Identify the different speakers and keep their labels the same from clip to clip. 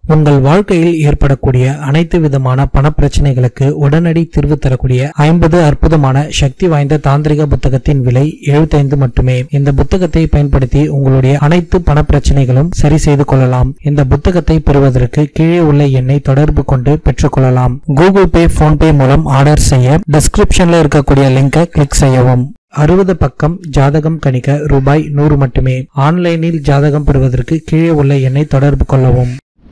Speaker 1: உங்கள் வாழ்க்கையில் ஏற்படக்கூடிய அனைத்து விதமான பணப்பிரச்சனைகளுக்கு உடனடி தீர்வு தரக்கூடிய ஐம்பது அற்புதமான சக்தி வாய்ந்த தாந்திரிக புத்தகத்தின் விலை 75 மட்டுமே இந்த புத்தகத்தை பயன்படுத்தி உங்களுடைய அனைத்து பணப்பிரச்சனைகளும் சரி செய்து கொள்ளலாம் இந்த புத்தகத்தை பெறுவதற்கு கீழே உள்ள எண்ணை தொடர்பு கொண்டு பெற்றுக்கொள்ளலாம் கூகுள் பே போன்பே மூலம் ஆர்டர் செய்ய டிஸ்கிரிப்ஷன்ல இருக்கக்கூடிய லிங்கை கிளிக் செய்யவும் அறுபது பக்கம் ஜாதகம் கணிக்க ரூபாய் நூறு மட்டுமே ஆன்லைனில் ஜாதகம் பெறுவதற்கு கீழே உள்ள எண்ணை தொடர்பு கொள்ளவும்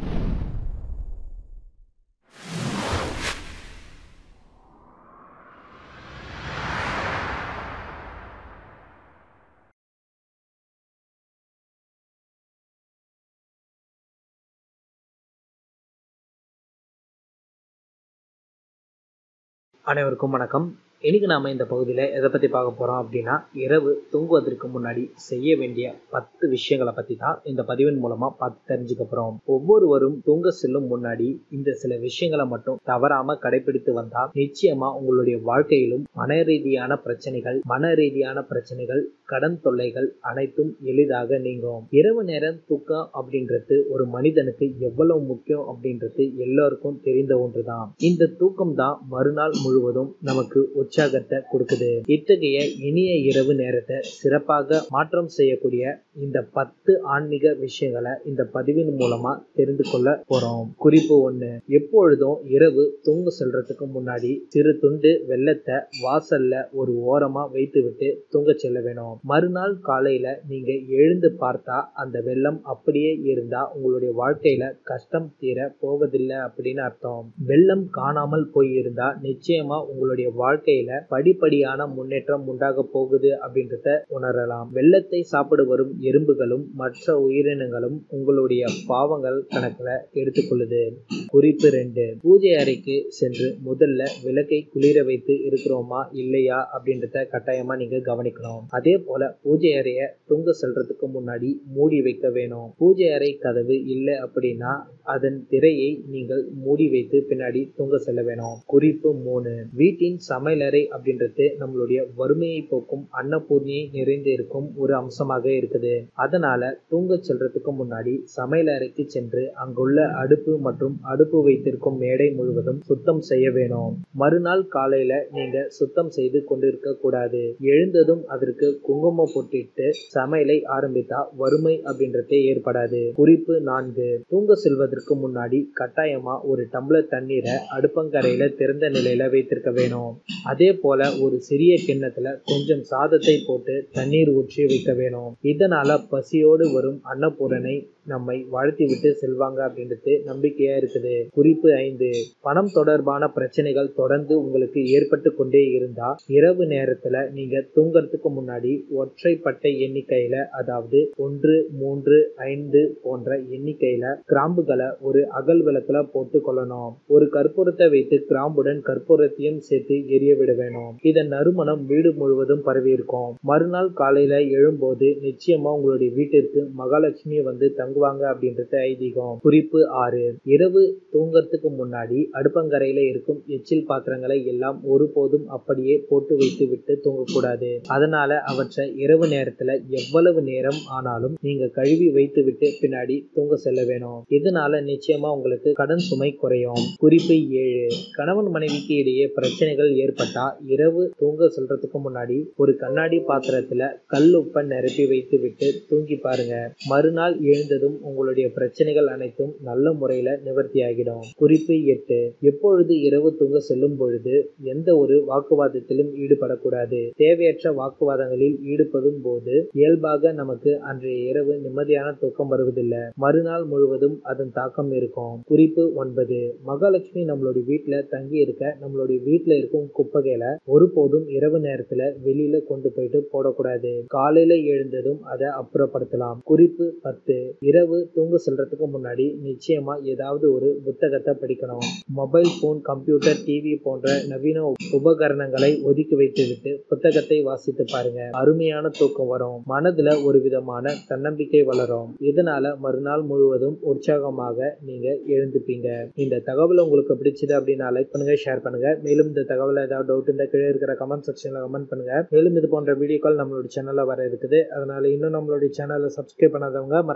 Speaker 2: அனைவருக்கும் வணக்கம் இன்னைக்கு நாம இந்த பகுதியில் எதை பற்றி பார்க்க போகிறோம் அப்படின்னா இரவு தூங்குவதற்கு முன்னாடி செய்ய வேண்டிய பத்து விஷயங்களை பற்றி தான் இந்த பதிவின் மூலமாக பார்த்து தெரிஞ்சுக்க போகிறோம் ஒவ்வொருவரும் தூங்க செல்லும் முன்னாடி இந்த சில விஷயங்களை மட்டும் தவறாம கடைபிடித்து வந்தால் நிச்சயமா உங்களுடைய வாழ்க்கையிலும் மன ரீதியான பிரச்சனைகள் மன ரீதியான பிரச்சனைகள் கடன் தொல்லைகள் அனைத்தும் எளிதாக நீங்கும் இரவு நேரம் தூக்கம் அப்படின்றது ஒரு மனிதனுக்கு எவ்வளவு முக்கியம் அப்படின்றது எல்லாருக்கும் தெரிந்த ஒன்றுதான் இந்த தூக்கம் தான் மறுநாள் முழுவதும் நமக்கு உற்சாகத்தை கொடுக்குது இத்தகைய இனிய இரவு நேரத்தை சிறப்பாக மாற்றம் செய்யக்கூடிய இந்த பத்து ஆன்மீக விஷயங்களை இந்த பதிவின் மூலமா தெரிந்து கொள்ள போறோம் குறிப்பு ஒண்ணு எப்பொழுதும் இரவு தூங்க செல்றதுக்கு முன்னாடி சிறு துண்டு வெள்ளத்தை வாசல்ல ஒரு ஓரமா வைத்து விட்டு தூங்க செல்ல வேணும் மறுநாள் காலையில நீங்க எழுந்து பார்த்தா அந்த வெள்ளம் அப்படியே இருந்தா உங்களுடைய வாழ்க்கையில கஷ்டம் தீர போவதில்லை அப்படின்னு அர்த்தம் வெள்ளம் காணாமல் போய் இருந்தா நிச்சயமா உங்களுடைய வாழ்க்கையில படிப்படியான முன்னேற்றம் உண்டாக போகுது அப்படின்றத உணரலாம் வெள்ளத்தை சாப்பிட வரும் எறும்புகளும் மற்ற உயிரினங்களும் உங்களுடைய பாவங்கள் கணக்குல எடுத்துக்கொள்ளுது குறிப்பு ரெண்டு பூஜை அறைக்கு சென்று முதல்ல விளக்கை குளிர வைத்து இருக்கிறோமா இல்லையா அப்படின்றத கட்டாயமா நீங்க கவனிக்கணும் அதே போல பூஜை அறைய தூங்க செல்றதுக்கு முன்னாடி மூடி வைக்க வேணும் பூஜை அறை கதவு இல்லை அப்படின்னா அதன் திரையை நீங்கள் மூடி வைத்து பின்னாடி தூங்க செல்ல வேணும் குறிப்பு மூணு வீட்டின் சமையலறை அப்படின்றது நம்மளுடைய வறுமையை போக்கும் அன்னபூர்ணியை நிறைந்து இருக்கும் ஒரு அம்சமாக இருக்குது அதனால தூங்க செல்றதுக்கு முன்னாடி சமையலறைக்கு சென்று அங்குள்ள அடுப்பு மற்றும் அடுப்பு வைத்திருக்கும் மேடை முழுவதும் சுத்தம் செய்ய வேணும் மறுநாள் காலையில நீங்க சுத்தம் செய்து கொண்டிருக்க கூடாது எழுந்ததும் அதற்கு குங்குமம் போட்டிட்டு சமையலை ஆரம்பித்தா வறுமை அப்படின்றதே ஏற்படாது குறிப்பு நான்கு தூங்க செல்வதற்கு முன்னாடி கட்டாயமா ஒரு டம்ளர் தண்ணீரை அடுப்பங்கரையில திறந்த நிலையில வைத்திருக்க வேணும் அதே போல ஒரு சிறிய கிண்ணத்துல கொஞ்சம் சாதத்தை போட்டு தண்ணீர் ஊற்றி வைக்க வேணும் இதனால பசியோடு வரும் அன்னபூரணை நம்மை வாழ்த்தி விட்டு செல்வாங்க அப்படின்றது நம்பிக்கையா இருக்குது குறிப்பு ஐந்து பணம் தொடர்பான பிரச்சனைகள் தொடர்ந்து உங்களுக்கு ஏற்பட்டு கொண்டே இருந்தா இரவு நேரத்துல நீங்க தூங்கறதுக்கு முன்னாடி ஒற்றைப்பட்ட எண்ணிக்கையில அதாவது ஒன்று மூன்று ஐந்து போன்ற எண்ணிக்கையில கிராம்புகளை ஒரு அகல் விளக்குல போட்டு கொள்ளணும் ஒரு கற்பூரத்தை வைத்து கிராம்புடன் கற்பூரத்தையும் சேர்த்து எரிய விட வேணும் இதன் நறுமணம் வீடு முழுவதும் பரவி இருக்கும் மறுநாள் காலையில எழும்போது நிச்சயமா உங்களுடைய வீட்டிற்கு மகாலட்சுமி வந்து தங்குவாங்க அப்படின்றது ஐதீகம் குறிப்பு ஆறு இரவு தூங்கறதுக்கு முன்னாடி அடுப்பங்கரையில இருக்கும் எச்சில் பாத்திரங்களை எல்லாம் ஒருபோதும் அப்படியே போட்டு வைத்து விட்டு தூங்கக்கூடாது அதனால அவற்றை இரவு நேரத்துல எவ்வளவு நேரம் ஆனாலும் நீங்க கழுவி வைத்து விட்டு பின்னாடி தூங்க செல்ல வேணும் இதனால நிச்சயமா உங்களுக்கு கடன் சுமை குறையும் குறிப்பு ஏழு கணவன் மனைவிக்கு இடையே பிரச்சனைகள் ஏற்பட்டா இரவு தூங்க செல்றதுக்கு முன்னாடி ஒரு கண்ணாடி பாத்திரத்துல கல் உப்பை நிரப்பி வைத்து விட்டு தூங்கி பாருங்க மறுநாள் எழுந்ததும் உங்களுடைய பிரச்சனைகள் அனைத்தும் நல்ல முறையில நிவர்த்தி ஆகிடும் குறிப்பு எட்டு எப்பொழுது இரவு தூங்க செல்லும் பொழுது எந்த ஒரு வாக்குவாதத்திலும் ஈடுபடக்கூடாது தேவையற்ற வாக்குவாதங்களில் ஈடுபடும் போது இயல்பாக நமக்கு அன்றைய இரவு நிம்மதியான தூக்கம் வருவதில்லை மறுநாள் முழுவதும் அதன் தாக்கம் இருக்கும் குறிப்பு ஒன்பது மகாலட்சுமி நம்மளுடைய வீட்டுல தங்கி இருக்க நம்மளுடைய வீட்டுல இருக்கும் குப்பைகளை ஒருபோதும் இரவு நேரத்துல வெளியில கொண்டு போயிட்டு போடக்கூடாது காலையில எழுந்ததும் அதை அப்புறப்படுத்தலாம் குறிப்பு பத்து இரவு தூங்க செல்றதுக்கு முன்னாடி நிச்சயமா ஏதாவது ஒரு புத்தகத்தை படிக்கணும் மொபைல் போன் கம்ப்யூட்டர் டிவி போன்ற நவீன உபகரணங்களை ஒதுக்கி வைத்துவிட்டு புத்தகத்தை வாசித்து பாருங்க அருமையான தூக்கம் வரும் மனதுல ஒரு விதமான தன்னம்பிக்கை வளரும் இதனால மறுநாள் முழுவதும் உற்சாகமாக நீங்க எழுந்துப்பீங்க இந்த தகவல் உங்களுக்கு பிடிச்சது அப்படின்னா லைக் பண்ணுங்க ஷேர் பண்ணுங்க மேலும் இந்த தகவல் ஏதாவது டவுட் இருந்தா கீழே இருக்கிற கமெண்ட் செக்ஷன்ல கமெண்ட் பண்ணுங்க மேலும் இது போன்ற வீடியோக்கள் நம்மளோட சேனல்ல வர இருக்குது அதனால இன்னும் நம்மளுடைய சேனலை சப்ஸ்கிரைப் பண்ணாதவங்க மறக்காம சப்ஸ்கிரைப்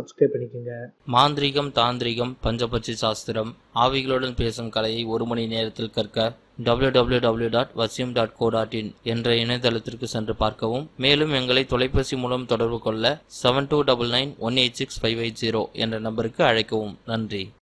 Speaker 2: சப்ஸ்கிரைப் பண்ணிக்கோங்க
Speaker 3: மாந்திரீகம் தாந்திரிகம் பஞ்சபட்சி சாஸ்திரம் ஆவிகளுடன் பேசும் கலையை ஒரு மணி நேரத்தில் கற்க www.vasyum.co.in dot dot co dot in என்ற இணையதளத்திற்கு சென்று பார்க்கவும் மேலும் எங்களை தொலைபேசி மூலம் தொடர்பு கொள்ள seven two double nine one eight six five eight zero என்ற நம்பருக்கு அழைக்கவும் நன்றி